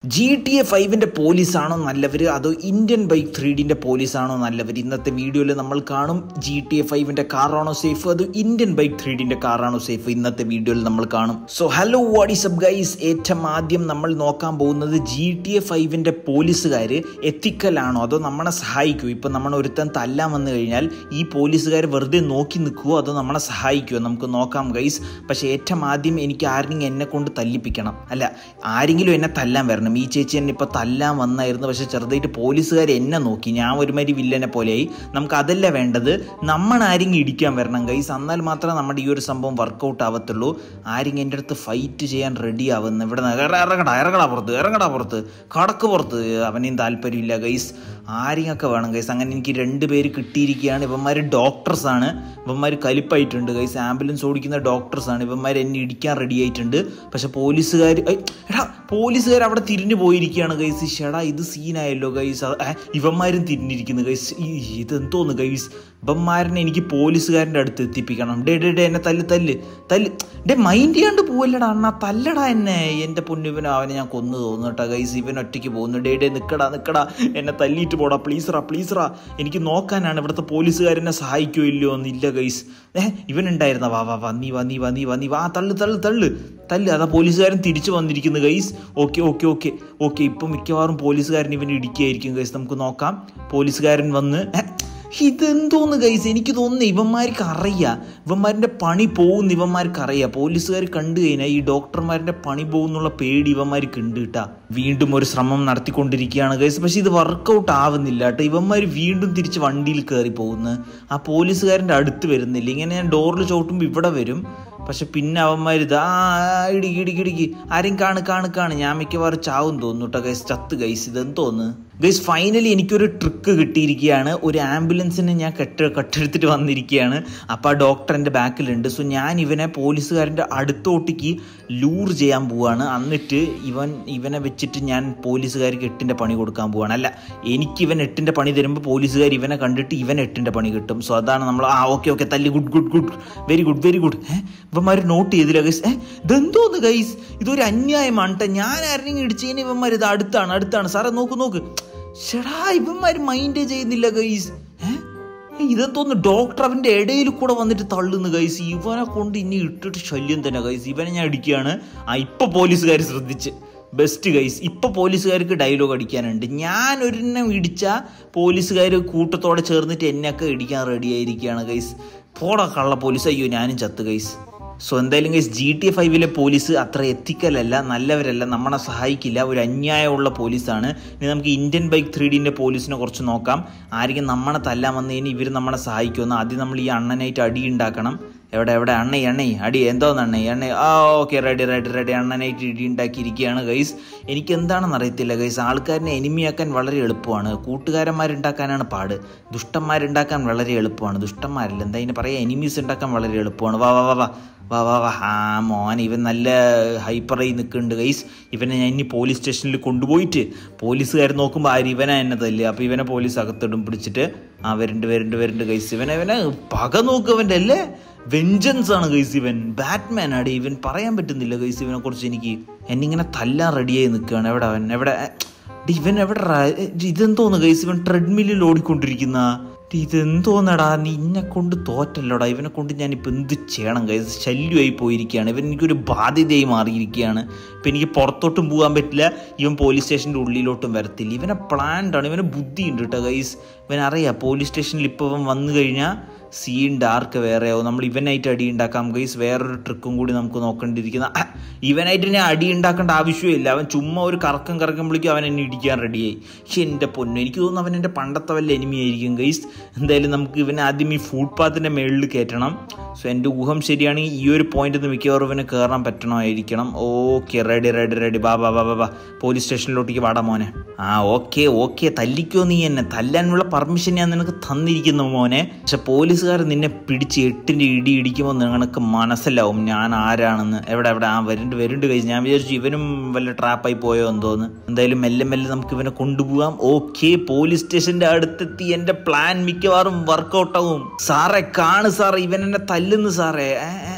G T A ഫൈവിൻ്റെ പോലീസാണോ നല്ലവർ അതോ ഇന്ത്യൻ ബൈക്ക് ത്രീ ഡിൻ്റെ പോലീസാണോ നല്ലവർ ഇന്നത്തെ വീഡിയോയിൽ നമ്മൾ കാണും ജി ടി എ ഫൈവിൻ്റെ കാറാണോ സേഫ് അതോ ഇന്ത്യൻ ബൈക്ക് ത്രീ ഡിൻ്റെ കാറാണോ സേഫ് ഇന്നത്തെ വീഡിയോയിൽ നമ്മൾ കാണും so hello what's up guys ഏറ്റവും ആദ്യം നമ്മൾ നോക്കാൻ പോകുന്നത് ജി ടി എ ഫൈവിൻ്റെ പോലീസുകാർ എത്തിക്കലാണോ അതോ നമ്മളെ സഹായിക്കുമോ ഇപ്പം നമ്മൾ ഒരുത്തൻ തല്ലാൻ വന്നു കഴിഞ്ഞാൽ ഈ പോലീസുകാർ വെറുതെ നോക്കി നിൽക്കുമോ അതോ നമ്മളെ സഹായിക്കുമോ നമുക്ക് നോക്കാം ഗൈസ് പക്ഷേ ഏറ്റവും ആദ്യം എനിക്ക് ആരെങ്കിലും എന്നെ കൊണ്ട് തല്ലിപ്പിക്കണം അല്ല ആരെങ്കിലും എന്നെ തല്ലാൻ വരണം ഈ ചേച്ചി എന്നെ ഇപ്പോൾ തല്ലാൻ വന്നായിരുന്നു പക്ഷേ ചെറുതായിട്ട് പോലീസുകാർ എന്നെ നോക്കി ഞാൻ ഒരുമാതിരി വില്ലനെ പോലെയായി നമുക്ക് അതല്ല വേണ്ടത് നമ്മൾ ആരെങ്കിലും ഇടിക്കാൻ വരണം ഗൈസ് എന്നാൽ മാത്രമേ നമ്മുടെ ഈ ഒരു സംഭവം വർക്കൗട്ട് ആവത്തുള്ളൂ ആരെങ്കിലും എൻ്റെ അടുത്ത് ഫൈറ്റ് ചെയ്യാൻ റെഡി ആവുന്ന ഇവിടെ നിന്ന് ഇറ- ഇറങ്ങടാ ഇറങ്ങടാ പുറത്ത് ഇറങ്ങടാ പുറത്ത് കടക്ക് പുറത്ത് അവനെയും താല്പര്യമില്ല ഗൈസ് ആരെയൊക്കെ വേണം ഗൈസ് അങ്ങനെ എനിക്ക് രണ്ട് പേര് കിട്ടിയിരിക്കുകയാണ് ഇവന്മാർ ഡോക്ടേഴ്സാണ് ഇവന്മാർ കലിപ്പായിട്ടുണ്ട് ഗൈസ് ആംബുലൻസ് ഓടിക്കുന്ന ഡോക്ടേഴ്സാണ് ഇവന്മാർ എന്നെ ഇടിക്കാൻ റെഡി ആയിട്ടുണ്ട് പക്ഷെ പോലീസുകാർ എടാ പോലീസുകാർ അവിടെ തിരിഞ്ഞു പോയിരിക്കുകയാണ് ഗൈസ് ഷെടാ ഇത് സീനായല്ലോ ഗൈസ് ഇവന്മാരും തിരിഞ്ഞിരിക്കുന്നു ഗൈസ് ഇതെന്തോന്ന് ഗൈസ് ഇവന്മാരനെ എനിക്ക് പോലീസുകാരൻ്റെ അടുത്ത് എത്തിപ്പിക്കണം ഡേ ഡേ ഡേ എന്നെ തല്ല് തല്ല് തല്ല് ഡേ മൈൻഡ് ചെയ്യാണ്ട് പോവല്ലടാ അണ്ണാ തല്ലടാ എന്നെ എൻ്റെ പൊന്നിവനോ അവനെ ഞാൻ കൊന്നു തോന്നുന്നു കേട്ടോ ഗൈസ് ഇവൻ ഒറ്റയ്ക്ക് പോകുന്നു ഡേ ഡേ നിക്കടാ നിക്കടാ എന്നെ തല്ലിയിട്ട് പോടാ പ്ലീസറാ പ്ലീസറാ എനിക്ക് നോക്കാനാണ് ഇവിടുത്തെ പോലീസുകാരെന്നെ സഹായിക്കുമോ ഇല്ലയോ എന്നില്ല ഗൈസ് ഏഹ് ഇവൻ ഉണ്ടായിരുന്ന വാ വാ വാ നീ വാ നീ വാ നീ വാ നീ വാ തള്ളു തള്ളു തള്ളു തല്ല് അതാ പോലീസുകാരൻ തിരിച്ചു വന്നിരിക്കുന്നു guys okay okay okay okay ഇപ്പം മിക്കവാറും പോലീസുകാരൻ ഇവൻ ഇടിക്കുകയായിരിക്കും ഗൈസ് നമുക്ക് നോക്കാം പോലീസുകാരൻ വന്ന് ഏ, ഇതെന്തോന്ന് ഗൈസ് എനിക്ക് തോന്നുന്നു ഇവന്മാർക്ക് അറിയാം ഇവന്മാരുടെ പണി പോകുന്ന ഇവന്മാർക്ക് അറിയാം പോലീസുകാർ കണ്ടു കഴിഞ്ഞാൽ ഈ ഡോക്ടർമാരുടെ പണി പോകുന്നുള്ള പേടി ഇവന്മാർക്ക് ഉണ്ട് കേട്ടാ വീണ്ടും ഒരു ശ്രമം നടത്തിക്കൊണ്ടിരിക്കുകയാണ് ഗൈസ് പക്ഷെ ഇത് വർക്കൗട്ട് ആവുന്നില്ല കേട്ടോ ഇവന്മാർ വീണ്ടും തിരിച്ച് വണ്ടിയിൽ കയറി പോകുന്നു ആ പോലീസുകാരൻ്റെ അടുത്ത് വരുന്നില്ല ഇങ്ങനെ ഞാൻ ഡോറിൽ ചവിട്ടുമ്പോൾ ഇവിടെ വരും പക്ഷെ പിന്നെ അവന്മാർ ഇത് ആ ഇടിക്ക് ഇടിക്ക് ഇടിക്ക് ആരെയും കാണ് കാണ് കാണ് ഞാൻ മിക്കവാറും ചാവും തോന്നുന്നു കേട്ടോ ഗൈസ് ചത്ത് ഗൈസ് ഇതെന്തോന്ന് ഗൈസ് ഫൈനലി എനിക്കൊരു ട്രിക്ക് കിട്ടിയിരിക്കുകയാണ് ഒരു ആംബുലൻസിനെ ഞാൻ കെട്ട് കട്ടെടുത്തിട്ട് വന്നിരിക്കുകയാണ് അപ്പോൾ ആ ഡോക്ടർ എൻ്റെ ബാക്കിലുണ്ട് സോ ഞാൻ ഇവനെ പോലീസുകാരൻ്റെ അടുത്തോട്ടേക്ക് ലൂർ ചെയ്യാൻ പോവാണ് എന്നിട്ട് ഇവൻ ഇവനെ വെച്ചിട്ട് ഞാൻ പോലീസുകാർക്ക് എട്ടിൻ്റെ പണി കൊടുക്കാൻ പോവാണ് അല്ല എനിക്ക് ഇവൻ എട്ടിൻ്റെ പണി തരുമ്പോൾ പോലീസുകാർ ഇവനെ കണ്ടിട്ട് ഇവൻ എട്ടിൻ്റെ പണി കിട്ടും സോ അതാണ് നമ്മൾ ആ ഓക്കെ ഓക്കെ തല്ലി good good good very good very good ഏഹ് ഇവന്മാർ നോട്ട് ചെയ്തില്ല ഗൈസ് ഏഹ് ഇതെന്തോന്ന് ഗൈസ് ഇതൊരു അന്യായമാണ് ട്ടോ. ഞാൻ ആരെങ്കിലും ഇടിച്ചതിന് ഇവന്മാർ ഇത് അടുത്താണ് അടുത്താണ് സാറേ നോക്ക് നോക്ക് ഷെടാ ഇവന്മാർ മൈൻഡ് ചെയ്യുന്നില്ല ഗൈസ് ഏഹ് ഇതെന്തോന്ന് ഡോക്ടർ അവൻ്റെ ഇടയിൽ കൂടെ വന്നിട്ട് തള്ളുന്നു ഗൈസ് ഇവനെ കൊണ്ട് ഇനി ഇട്ടിട്ട് ശല്യം തന്നെ ഗൈസ് ഇവനെ ഞാൻ അടിക്കുകയാണ് ആ ഇപ്പൊ പോലീസുകാർ ശ്രദ്ധിച്ച് ബെസ്റ്റ് ഗൈസ് ഇപ്പൊ പോലീസുകാർക്ക് ഡയലോഗ് അടിക്കാനുണ്ട് ഞാൻ ഒരെണ്ണം ഇടിച്ച പോലീസുകാർ കൂട്ടത്തോടെ ചേർന്നിട്ട് എന്നെയൊക്കെ ഇടിക്കാൻ റെഡി ആയിരിക്കുകയാണ് ഗൈസ് പോടാ കള്ള പോലീസ് അയ്യോ ഞാനും ചത്ത് ഗൈസ് സോ എന്തായാലും ഗൈസ് ജി ടി ഫൈവിലെ പോലീസ് അത്ര എത്തിക്കലല്ല നല്ലവരല്ല നമ്മളെ സഹായിക്കില്ല ഒരു അന്യായമുള്ള പോലീസാണ് ഇനി നമുക്ക് ഇന്ത്യൻ ബൈക്ക് ത്രീ ഡിൻ്റെ പോലീസിനെ കുറച്ച് നോക്കാം ആരെങ്കിലും നമ്മളെ തല്ലാൻ വന്നു കഴിഞ്ഞാൽ ഇവർ നമ്മളെ സഹായിക്കുമെന്ന് ആദ്യം നമ്മൾ ഈ അണ്ണനായിട്ട് അടി ഉണ്ടാക്കണം എവിടെ എവിടെ അണ്ണ എണ്ണ അടി എന്തോന്ന് അണ്ണ എണ്ണ ആ ഓക്കെ റെഡി റെഡി റെഡി അണ്ണനായിട്ട് ഇടി ഉണ്ടാക്കിയിരിക്കുകയാണ് ഗൈസ് എനിക്ക് എന്താണെന്ന് അറിയത്തില്ല ഗൈസ് ആൾക്കാരിനെ എനിമിയാക്കാൻ വളരെ എളുപ്പമാണ് കൂട്ടുകാരന്മാരുണ്ടാക്കാനാണ് പാട് ദുഷ്ടന്മാരുണ്ടാക്കാൻ വളരെ എളുപ്പമാണ് ദുഷ്ടന്മാരല്ല എന്താ ഇതിന് പറയാ എനിമീസ് ഉണ്ടാക്കാൻ വളരെ എളുപ്പമാണ് വാ വാ വാ വാ വാ വാ വാ ആ മോൻ ഇവൻ നല്ല ഹൈപ്പറായി നിൽക്കുന്നുണ്ട് ഗൈസ് ഇവനെ ഞാൻ ഇനി പോലീസ് സ്റ്റേഷനിൽ കൊണ്ടുപോയിട്ട് പോലീസുകാർ നോക്കുമ്പോൾ ആര് ഇവനെ എന്നെ തല്ല് അപ്പോൾ ഇവനെ പോലീസ് അകത്തിടും പിടിച്ചിട്ട് ആ വരുന്നുണ്ട് വരുന്നുണ്ട് വരുന്നുണ്ട് ഗൈസ് ഇവനെ ഇവനെ പക നോക്ക് അവൻ്റെ അല്ലേ വെഞ്ചൻസ് ആണ് ഗൈസ് ഇവൻ ബാറ്റ്മാൻ ആടി ഇവൻ പറയാൻ പറ്റുന്നില്ല ഗൈസ് ഇവനെ കുറിച്ച് എനിക്ക് എന്നിങ്ങനെ തല്ലാൻ റെഡിയായി നിൽക്കുകയാണ് എവിടെ അവൻ എവിടെ ഡി, ഇവൻ എവിടെ ഇതെന്തോന്ന് ഗൈസ് ഇവൻ ട്രെഡ്മില്ലിൽ ഓടിക്കൊണ്ടിരിക്കുന്ന ഡി, ഇതെന്തോന്നടാ നീ ഇന്നെ കൊണ്ട് തോറ്റല്ലോടാ ഇവനെ കൊണ്ട് ഞാനിപ്പോൾ എന്ത് ചെയ്യണം ഗൈസ് ശല്യമായി പോയിരിക്കുകയാണ് ഇവൻ എനിക്കൊരു ബാധ്യതയായി മാറിയിരിക്കുകയാണ് ഇപ്പം എനിക്ക് പുറത്തോട്ടും പോകാൻ പറ്റില്ല ഇവൻ പോലീസ് സ്റ്റേഷൻ്റെ ഉള്ളിലോട്ടും വരത്തില്ല ഇവനെ പ്ലാൻഡ് ആണ് ഇവന് ബുദ്ധിയുണ്ട് കേട്ടോ ഗൈസ് ഇവനറിയാം പോലീസ് സ്റ്റേഷനിൽ ഇപ്പോൾ ഇവൻ വന്നു കഴിഞ്ഞാൽ സീൻ ഡാർക്ക് വേറെയാവും നമ്മൾ ഇവനായിട്ട് അടി ഉണ്ടാക്കാം ഗൈസ് വേറൊരു ട്രിക്കും കൂടി നമുക്ക് നോക്കേണ്ടിയിരിക്കുന്ന ആ, ഇവനായിട്ട് ഞാൻ അടി ഉണ്ടാക്കേണ്ട ആവശ്യമില്ല അവൻ ചുമ്മാ ഒരു കറക്കം കറക്കുമ്പോഴേക്കും അവൻ എന്നെ ഇടിക്കാൻ റെഡിയായി പക്ഷെ എൻ്റെ പൊന്നു എനിക്ക് തോന്നുന്നു അവൻ എൻ്റെ പണ്ടത്തെ വല്ല എനിമി ആയിരിക്കും ഗൈസ് എന്തായാലും നമുക്ക് ഇവനെ ആദ്യം ഈ ഫുട്പാത്തിൻ്റെ മേളിൽ കയറ്റണം സോ എൻ്റെ ഊഹം ശരിയാണെങ്കിൽ ഈ ഒരു പോയിന്റിൽ നിന്ന് മിക്കവാറും ഇവന് കയറാൻ പറ്റണമായിരിക്കണം ഓക്കെ റെഡി റെഡി റെഡി ബാ ബാ ബാ ബാ ബാ പോലീസ് സ്റ്റേഷനിലോട്ടേക്ക് വാടാ മോനെ ആ ഓക്കെ ഓക്കെ തല്ലിക്കോ നീ എന്നെ തല്ലാനുള്ള പെർമിഷൻ ഞാൻ നിനക്ക് തന്നിരിക്കുന്നു മോനെ പക്ഷെ പോലീസുകാർ നിന്നെ പിടിച്ച് എട്ടിൻ്റെ ഇടി ഇടിക്കുമ്പോൾ നിനക്ക് മനസ്സിലാവും ഞാൻ ആരാണെന്ന് എവിടെ എവിടെ ആ വരുന്നുണ്ട് വരുന്നുണ്ട് കഴിച്ച് ഞാൻ വിചാരിച്ചു ഇവനും വല്ല ട്രാപ്പായി പോയോ എന്തോന്ന് എന്തായാലും മെല്ലെ മെല്ലെ നമുക്ക് ഇവനെ കൊണ്ടുപോകാം ഓക്കെ പോലീസ് സ്റ്റേഷന്റെ അടുത്തെത്തി എന്റെ പ്ലാൻ മിക്കവാറും വർക്കൗട്ട് ആവും സാറേ കാണ് സാറേ ഇവൻ എന്നെ തല്ലുന്നു സാറേ ഏ, ഏ, ഏ, ഏ.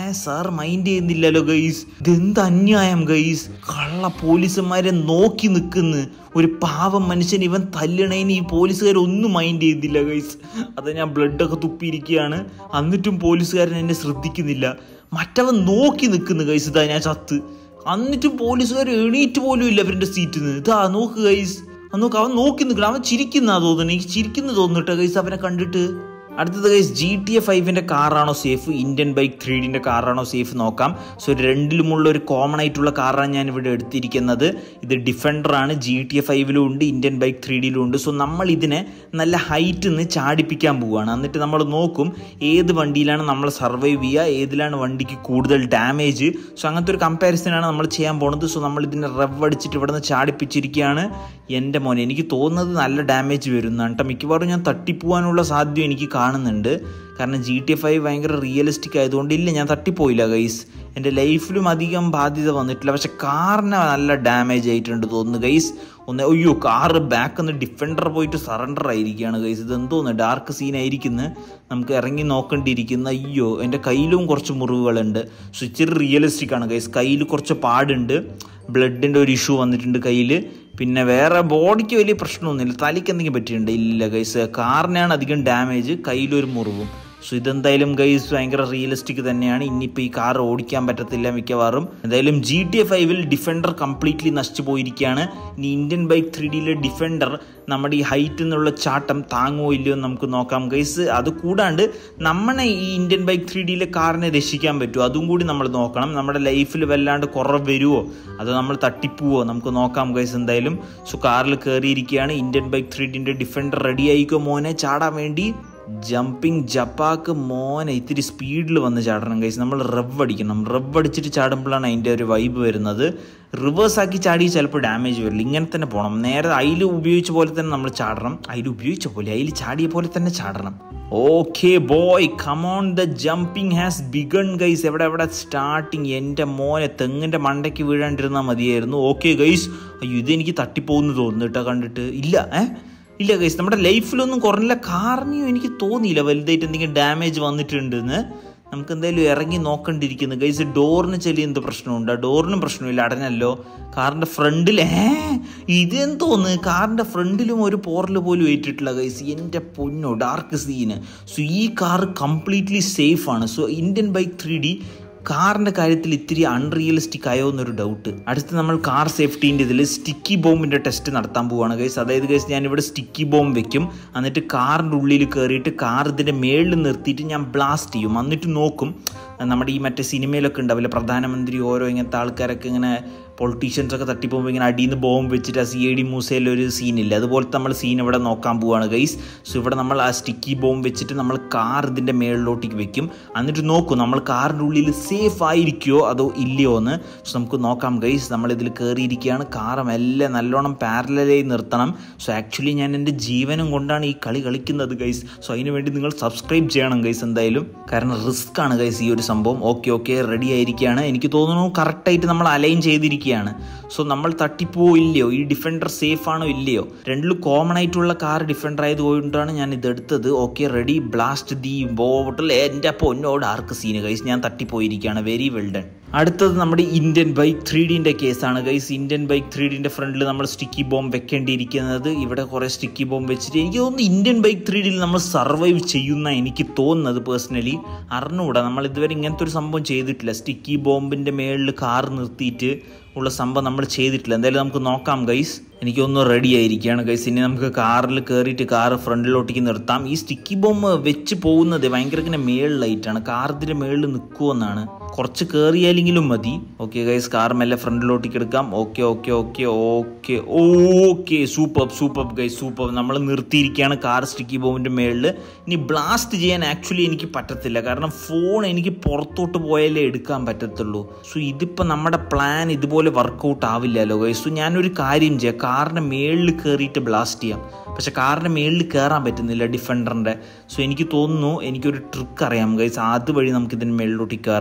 സാർ മൈൻഡ് ചെയ്യുന്നില്ലല്ലോ ഗൈസ് ഇതെന്ത് അന്യായം ഗൈസ് കള്ള പോലീസുമാരെ നോക്കി നിൽക്കുന്നു ഒരു പാവം മനുഷ്യൻ ഇവൻ തല്ലണേന് ഈ പോലീസുകാർ ഒന്നും മൈൻഡ് ചെയ്യുന്നില്ല ഗൈസ് അത് ഞാൻ ബ്ലഡൊക്കെ തുപ്പിയിരിക്കുകയാണ് എന്നിട്ടും പോലീസുകാരൻ എന്നെ ശ്രദ്ധിക്കുന്നില്ല മറ്റവൻ നോക്കി നിൽക്കുന്നു ഗൈസ് ഇതാ ഞാൻ ചത്ത് എന്നിട്ടും പോലീസുകാർ എണീറ്റ് പോലും ഇല്ല അവരുടെ സീറ്റിൽ നിന്ന് ഇതാ നോക്ക് ഗൈസ് നോക്ക് അവൻ നോക്കി നിൽക്കണം അവൻ ചിരിക്കുന്ന തോന്നുന്നു എനിക്ക് ചിരിക്കുന്നു തോന്നുന്നു ഗൈസ് അവനെ കണ്ടിട്ട് അടുത്തത് ഗൈസ് ജി ടി എ ഫൈവിൻ്റെ കാറാണോ സേഫ് ഇന്ത്യൻ ബൈക്ക് ത്രീ ഡിൻ്റെ കാറാണോ സേഫ് നോക്കാം സോ രണ്ടിലുമുള്ള ഒരു കോമൺ ആയിട്ടുള്ള കാറാണ് ഞാൻ ഇവിടെ എടുത്തിരിക്കുന്നത് ഇത് ഡിഫൻഡറാണ് ജി ടി എ ഫൈവിലും ഉണ്ട് ഇന്ത്യൻ ബൈക്ക് ത്രീ ഡിയിലും ഉണ്ട് സോ നമ്മൾ ഇതിനെ നല്ല ഹൈറ്റിൽ നിന്ന് ചാടിപ്പിക്കാൻ പോവുകയാണ് എന്നിട്ട് നമ്മൾ നോക്കും ഏത് വണ്ടിയിലാണ് നമ്മൾ സർവൈവ് ചെയ്യുക ഏതിലാണ് വണ്ടിക്ക് കൂടുതൽ ഡാമേജ് സോ അങ്ങനത്തെ ഒരു കമ്പാരിസനാണ് നമ്മൾ ചെയ്യാൻ പോകുന്നത് സോ നമ്മൾ ഇതിനെ റവ് അടിച്ചിട്ട് ഇവിടെ നിന്ന് ചാടിപ്പിച്ചിരിക്കുകയാണ് എൻ്റെ മോനെ എനിക്ക് തോന്നുന്നത് നല്ല ഡാമേജ് വരുന്നതാണ് കേട്ടോ മിക്കവാറും ഞാൻ തട്ടിപ്പോവാനുള്ള സാധ്യത എനിക്ക് കാണുന്നുണ്ട് കാരണം ജി ടി ഫൈവ് ഭയങ്കര റിയലിസ്റ്റിക് ആയതുകൊണ്ട് ഇല്ല ഞാൻ തട്ടിപ്പോയില്ല ഗൈസ് എൻ്റെ ലൈഫിലും അധികം ബാധ്യത വന്നിട്ടില്ല പക്ഷെ കാറിന് നല്ല ഡാമേജ് ആയിട്ടുണ്ട് തോന്നുന്നു ഗൈസ് ഒന്ന് അയ്യോ കാറ് ബാക്ക് ഒന്ന് ഡിഫൻഡർ പോയിട്ട് സറണ്ടർ ആയിരിക്കുകയാണ് ഗൈസ് ഇത് എന്തോന്ന് ഡാർക്ക് സീൻ ആയിരിക്കുന്നു നമുക്ക് ഇറങ്ങി നോക്കേണ്ടിയിരിക്കുന്ന അയ്യോ എൻ്റെ കയ്യിലും കുറച്ച് മുറിവുകളുണ്ട് സോ ഇച്ചിരി റിയലിസ്റ്റിക് ആണ് ഗൈസ് കയ്യിൽ കുറച്ച് പാടുണ്ട് ബ്ലഡിൻ്റെ ഒരു ഇഷ്യൂ വന്നിട്ടുണ്ട് കയ്യിൽ പിന്നെ വേറെ ബോഡിക്ക് വലിയ പ്രശ്നമൊന്നുമില്ല തലയ്ക്ക് എന്തെങ്കിലും പറ്റിയിട്ടുണ്ട് ഇല്ല ഗൈസ് കാറിനാണ് അധികം ഡാമേജ് കയ്യിലൊരു മുറിവും സോ ഇതെന്തായാലും ഗൈസ് ഭയങ്കര റിയലിസ്റ്റിക് തന്നെയാണ് ഇനിയിപ്പോൾ ഈ കാർ ഓടിക്കാൻ പറ്റത്തില്ല മിക്കവാറും എന്തായാലും ജി ടി എ ഫൈവിൽ ഡിഫൻഡർ കംപ്ലീറ്റ്ലി നശിച്ചു പോയിരിക്കുകയാണ് ഇനി ഇന്ത്യൻ ബൈക്ക് ത്രീ ഡിയിലെ ഡിഫൻഡർ നമ്മുടെ ഈ ഹൈറ്റിൽ നിന്നുള്ള ചാട്ടം താങ്ങുമോ ഇല്ലയോ എന്ന് നമുക്ക് നോക്കാം ഗൈസ് അത് കൂടാണ്ട് നമ്മളെ ഈ ഇന്ത്യൻ ബൈക്ക് ത്രീ ഡിയിലെ കാറിനെ രക്ഷിക്കാൻ പറ്റുമോ അതും കൂടി നമ്മൾ നോക്കണം നമ്മുടെ ലൈഫിൽ വല്ലാണ്ട് കുറവ് വരുമോ അതോ നമ്മൾ തട്ടിപ്പോവോ നമുക്ക് നോക്കാം ഗൈസ് എന്തായാലും സോ കാറിൽ കയറിയിരിക്കുകയാണ് ഇന്ത്യൻ ബൈക്ക് ത്രീ ഡിൻ്റെ ഡിഫൻഡർ റെഡി ആയിക്കോ മോനെ ചാടാൻ വേണ്ടി ജമ്പിങ് ജപ്പാക്ക് മോനെ ഇത്തിരി സ്പീഡിൽ വന്ന് ചാടണം കൈസ് നമ്മൾ റവ് അടിക്കണം റവ് അടിച്ചിട്ട് ചാടുമ്പോഴാണ് അതിൻ്റെ ഒരു വൈബ് വരുന്നത് റിവേഴ്സ് ആക്കി ചാടി ചിലപ്പോൾ ഡാമേജ് വരില്ല ഇങ്ങനെ തന്നെ പോകണം നേരെ അതിൽ ഉപയോഗിച്ച പോലെ തന്നെ നമ്മൾ ചാടണം അതിൽ ഉപയോഗിച്ച പോലെ അതിൽ ചാടിയ പോലെ തന്നെ ചാടണം okay boy come on the jumping has begun guys എവിടെ എവിടെ സ്റ്റാർട്ടിങ് എൻ്റെ മോനെ തെങ്ങിൻ്റെ മണ്ടയ്ക്ക് വീഴാണ്ടിരുന്നാൽ മതിയായിരുന്നു ഓക്കെ ഗൈസ് അയ്യോ ഇതെനിക്ക് തട്ടിപ്പോകുന്നു തോന്നുന്നു കേട്ടോ കണ്ടിട്ട് ഇല്ല ഏഹ് ഇല്ല ഗൈസ് നമ്മുടെ ലൈഫിലൊന്നും കുറഞ്ഞില്ല കാറിനും എനിക്ക് തോന്നിയില്ല വലുതായിട്ട് എന്തെങ്കിലും ഡാമേജ് വന്നിട്ടുണ്ടെന്ന് നമുക്ക് എന്തായാലും ഇറങ്ങി നോക്കണ്ടിരിക്കുന്നു ഗൈസ് ഡോറിന് ചെറിയ എന്ത് പ്രശ്നമുണ്ട് ഡോറിനും പ്രശ്നമില്ല അടഞ്ഞല്ലോ കാറിൻ്റെ ഫ്രണ്ടിൽ ഏ ഇതെന്തോന്ന് കാറിൻ്റെ ഫ്രണ്ടിലും ഒരു പോറൽ പോലും ഏറ്റിട്ടില്ല ഗൈസ് എൻ്റെ പൊന്നോ ഡാർക്ക് സീന് സോ ഈ കാർ കംപ്ലീറ്റ്ലി സേഫ് ആണ് so Indian bike three D കാറിൻ്റെ കാര്യത്തിൽ ഇത്തിരി അൺറിയലിസ്റ്റിക് ആയോ എന്നൊരു ഡൗട്ട് അടുത്ത് നമ്മൾ കാർ സേഫ്റ്റീൻ്റെ ഇതിൽ സ്റ്റിക്കി ബോംബിൻ്റെ ടെസ്റ്റ് നടത്താൻ പോവുകയാണ് ഗൈസ് അതായത് ഗൈസ് ഞാൻ ഇവിടെ സ്റ്റിക്കി ബോംബ് വെക്കും എന്നിട്ട് കാറിൻ്റെ ഉള്ളിൽ കയറിയിട്ട് കാർ ഇതിൻ്റെ മേളിൽ നിർത്തിയിട്ട് ഞാൻ ബ്ലാസ്റ്റ് ചെയ്യും എന്നിട്ട് നോക്കും നമ്മുടെ ഈ മറ്റേ സിനിമയിലൊക്കെ ഉണ്ടാവില്ല പ്രധാനമന്ത്രി ഓരോ ഇങ്ങനത്തെ ആൾക്കാരൊക്കെ ഇങ്ങനെ പൊളിറ്റീഷ്യൻസ് ഒക്കെ തട്ടിപ്പോകുമ്പോൾ ഇങ്ങനെ അടിയിൽ നിന്ന് ബോംബ് വെച്ചിട്ട് ആ സി ഐ ഡി മൂസയിൽ ഒരു സീനില്ല അതുപോലത്തെ നമ്മൾ സീൻ ഇവിടെ നോക്കാൻ പോവാണ് ഗൈസ് സോ ഇവിടെ നമ്മൾ ആ സ്റ്റിക്കി ബോംബ് വെച്ചിട്ട് നമ്മൾ കാർ ഇതിൻ്റെ മേളിലോട്ടേക്ക് വെക്കും എന്നിട്ട് നോക്കും നമ്മൾ കാറിൻ്റെ ഉള്ളിൽ സേഫ് ആയിരിക്കുമോ അതോ ഇല്ലയോ എന്ന് സോ നമുക്ക് നോക്കാം ഗൈസ് നമ്മളിതിൽ കയറിയിരിക്കുകയാണ് കാറ് മെല്ലെ നല്ലോണം പാരലായി നിർത്തണം സോ ആക്ച്വലി ഞാൻ എൻ്റെ ജീവനും കൊണ്ടാണ് ഈ കളി കളിക്കുന്നത് ഗൈസ് സോ അതിന് വേണ്ടി നിങ്ങൾ സബ്സ്ക്രൈബ് ചെയ്യണം ഗൈസ് എന്തായാലും കാരണം റിസ്ക് ആണ് ഗൈസ് ഈ ഒരു സംഭവം ഓക്കെ ഓക്കെ റെഡി ആയിരിക്കുകയാണ് എനിക്ക് തോന്നുന്നു കറക്റ്റായിട്ട് നമ്മൾ അലൈൻ ചെയ്തിരിക്കുകയാണ് സോ നമ്മൾ തട്ടിപ്പോവോ ഇല്ലയോ ഈ ഡിഫൻഡർ സേഫ് ആണോ ഇല്ലയോ രണ്ടിലും കോമൺ ആയിട്ടുള്ള കാർ ഡിഫൻഡർ ആയതുകൊണ്ടാണ് ഞാൻ ഇത് എടുത്തത് okay ready blast the bottle എൻ്റെ പൊന്നോട് ആർക്ക് സീന് ഗൈസ് ഞാൻ തട്ടിപ്പോയിരിക്കുകയാണ് വെരി വെൽ ഡൺ അടുത്തത് നമ്മുടെ ഇന്ത്യൻ ബൈക്ക് ത്രീ ഡിൻ്റെ കേസാണ് ഗൈസ് ഇന്ത്യൻ ബൈക്ക് ത്രീ ഡിൻ്റെ ഫ്രണ്ടിൽ നമ്മൾ സ്റ്റിക്കി ബോംബ് വെക്കേണ്ടിയിരിക്കുന്നത് ഇവിടെ കുറേ സ്റ്റിക്കി ബോംബ് വെച്ചിട്ട് എനിക്ക് തോന്നുന്നു ഇന്ത്യൻ ബൈക്ക് ത്രീ ഡിയിൽ നമ്മൾ സർവൈവ് ചെയ്യുന്ന എനിക്ക് തോന്നുന്നത് പേഴ്സണലി അറിഞ്ഞുകൂടാ നമ്മൾ ഇതുവരെ ഇങ്ങനത്തെ ഒരു സംഭവം ചെയ്തിട്ടില്ല സ്റ്റിക്കി ബോംബിൻ്റെ മേളിൽ കാർ നിർത്തിയിട്ട് ഉള്ള സംഭവം നമ്മൾ ചെയ്തിട്ടില്ല എന്തായാലും നമുക്ക് നോക്കാം ഗൈസ് എനിക്കൊന്ന് റെഡി ആയിരിക്കുകയാണ് ഗൈസ് ഇനി നമുക്ക് കാറിൽ കയറിയിട്ട് കാർ ഫ്രണ്ടിലോട്ടേക്ക് നിർത്താം ഈ സ്റ്റിക്കി ബോംബ് വെച്ച് പോകുന്നത് ഭയങ്കര ഇങ്ങനെ മേളിലായിട്ടാണ് കാർ ഇതിൻ്റെ മേളിൽ നിൽക്കുമെന്നാണ് കുറച്ച് കയറിയാലെങ്കിലും മതി ഓക്കെ ഗൈസ് കാർ മെല്ലെ ഫ്രണ്ടിലോട്ടേക്ക് എടുക്കാം okay okay okay okay okay super super guys super നമ്മൾ നിർത്തിയിരിക്കുകയാണ് കാർ സ്റ്റിക്കി ബോംബിൻ്റെ മേളിൽ ഇനി ബ്ലാസ്റ്റ് ചെയ്യാൻ ആക്ച്വലി എനിക്ക് പറ്റത്തില്ല കാരണം ഫോൺ എനിക്ക് പുറത്തോട്ട് പോയാലേ എടുക്കാൻ പറ്റത്തുള്ളൂ സോ ഇതിപ്പോൾ നമ്മുടെ പ്ലാൻ ഇതുപോലെ വർക്കൗട്ട് ആവില്ലല്ലോ ഗൈസ് സോ ഞാനൊരു കാര്യം ചെയ്യാം കാറിൻ്റെ മേളിൽ കയറിയിട്ട് ബ്ലാസ്റ്റ് ചെയ്യാം പക്ഷെ കാറിൻ്റെ മേളിൽ കയറാൻ പറ്റുന്നില്ല ഡിഫൻഡറിൻ്റെ സോ എനിക്ക് തോന്നുന്നു എനിക്കൊരു ട്രിക്ക് അറിയാം ഗൈസ് അതുവഴി നമുക്ക് ഇതിന് മേളിലോട്ട് കയറാം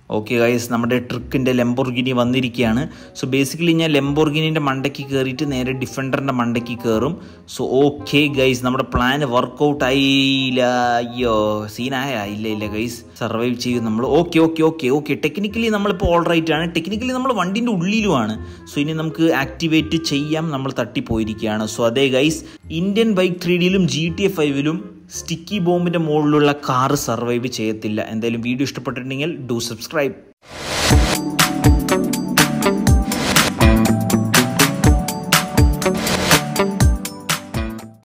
ഓക്കെ ഗൈസ് നമ്മുടെ ട്രിക്കിൻ്റെ ലെംബോർഗിനി വന്നിരിക്കുകയാണ് സോ ബേസിക്കലി ഞാൻ ലെംബോർഗിനിൻ്റെ മണ്ടയ്ക്ക് കയറിയിട്ട് നേരെ ഡിഫൻഡറിൻ്റെ മണ്ടയ്ക്ക് കയറും സോ ഓക്കെ ഗൈസ് നമ്മുടെ പ്ലാൻ വർക്കൗട്ട് ആയില്ല അയ്യോ സീനായ ഇല്ല ഇല്ല ഗൈസ് സർവൈവ് ചെയ്യും നമ്മൾ okay okay okay okay technically നമ്മളിപ്പോൾ ഓൾ റൈറ്റ് ആണ് ടെക്നിക്കലി നമ്മൾ വണ്ടിൻ്റെ ഉള്ളിലുമാണ് സോ ഇനി നമുക്ക് ആക്ടിവേറ്റ് ചെയ്യാം നമ്മൾ തട്ടിപ്പോയിരിക്കുകയാണ് സോ അതേ ഗൈസ് ഇന്ത്യൻ ബൈക്ക് ത്രീ ഡിയിലും ജി ടി എ ഫൈവിലും സ്റ്റിക്കി ബോംബിൻ്റെ മുകളിലുള്ള കാറ് സർവൈവ് ചെയ്യത്തില്ല എന്തായാലും വീഡിയോ ഇഷ്ടപ്പെട്ടിട്ടുണ്ടെങ്കിൽ ഡു സബ്സ്ക്രൈബ്